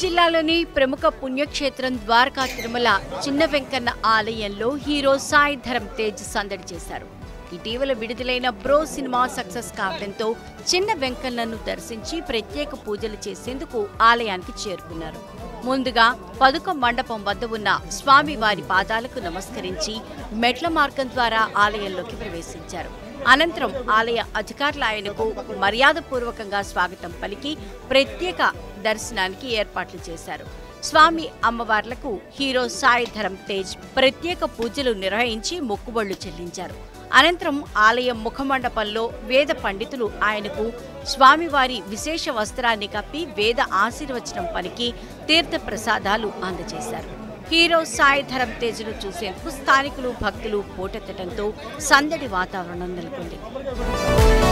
జిల్లాలోని ప్రముఖ పుణ్యక్షేత్రం ద్వారకా తిరుమల చిన్న వెంకన్న ఆలయంలో హీరో సాయి ధరం తేజ్ సందడి చేశారు ఇటీవల విడుదలైన బ్రో సినిమా సక్సెస్ కావడంతో చిన్న వెంకన్నను దర్శించి ప్రత్యేక పూజలు చేసేందుకు ఆలయానికి చేరుకున్నారు ముందుగా పదుక మండపం వద్ద ఉన్న స్వామివారి పాదాలకు నమస్కరించి మెట్ల మార్గం ద్వారా ఆలయంలోకి ప్రవేశించారు అనంతరం ఆలయ అధికారులు ఆయనకు మర్యాదపూర్వకంగా స్వాగతం పలికి ప్రత్యేక దర్శనానికి ఏర్పాట్లు చేశారు స్వామి అమ్మవార్లకు హీరో సాయి ధరం తేజ్ ప్రత్యేక పూజలు నిర్వహించి మొక్కుబళ్లు చెల్లించారు అనంతరం ఆలయం ముఖమండపంలో వేద పండితులు ఆయనకు స్వామివారి విశేష వస్త్రాన్ని కప్పి వేద ఆశీర్వచనం పలికి తీర్థ ప్రసాదాలు అందజేశారు హీరో సాయి ధరం తేజ్ను చూసేందుకు స్థానికులు భక్తులు పోటెత్తడంతో సందడి వాతావరణం నెలకొంది